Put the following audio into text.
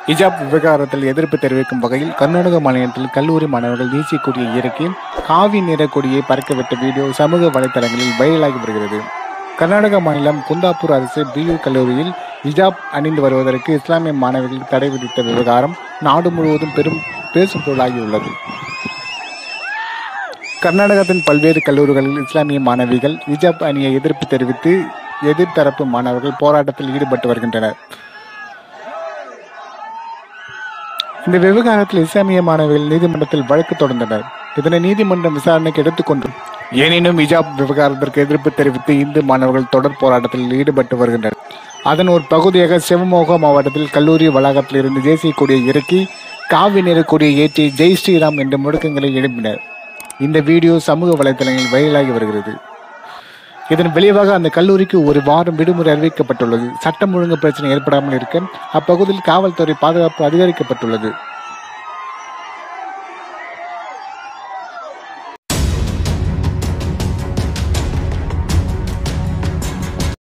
ஹிஜாப் விவகாரத்தில் எதிர்ப்பு தெரிவிக்கும் வகையில் கர்நாடக மாநிலத்தில் கல்லூரி மாணவர்கள் தேசிய கொடியை இறக்கி காவி நிற கொடியை பறக்கவிட்ட வீடியோ சமூக வலைதளங்களில் வைரலாகி வருகிறது கர்நாடக மாநிலம் குந்தாப்பூர் அரசு பியூ கல்லூரியில் ஹிஜாப் அணிந்து வருவதற்கு இஸ்லாமிய மாணவர்களுக்கு தடை விதித்த விவகாரம் நாடு முழுவதும் பெரும் பேசும் பொருளாகியுள்ளது கர்நாடகத்தின் பல்வேறு கல்லூரிகளில் இஸ்லாமிய மாணவிகள் ஹிஜாப் அணியை எதிர்ப்பு தெரிவித்து எதிர்த்தரப்பு மாணவர்கள் போராட்டத்தில் ஈடுபட்டு வருகின்றனர் இந்த விவகாரத்தில் இஸ்லாமிய மாணவிகள் நீதிமன்றத்தில் வழக்கு தொடர்ந்தனர் இதனை நீதிமன்றம் விசாரணைக்கு எடுத்துக்கொண்டு எனினும் ஹிஜாப் விவகாரத்திற்கு எதிர்ப்பு தெரிவித்து இந்து மாணவர்கள் தொடர் போராட்டத்தில் ஈடுபட்டு வருகின்றனர் அதன் ஒரு பகுதியாக சிவமோகா மாவட்டத்தில் கல்லூரி வளாகத்தில் இருந்து தேசிய கொடியை இறக்கி காவி நிற கொடியை ஏற்றி ஜெய் ஸ்ரீராம் என்ற முழக்கங்களை எழுப்பினர் இந்த வீடியோ சமூக வலைதளங்களில் வைரலாகி வருகிறது இதன் விளைவாக அந்த கல்லூரிக்கு ஒரு வாரம் விடுமுறை அறிவிக்கப்பட்டுள்ளது சட்டம் ஒழுங்கு பிரச்சனை ஏற்படாமல் இருக்க அப்பகுதியில் காவல்துறை பாதுகாப்பு அதிகரிக்கப்பட்டுள்ளது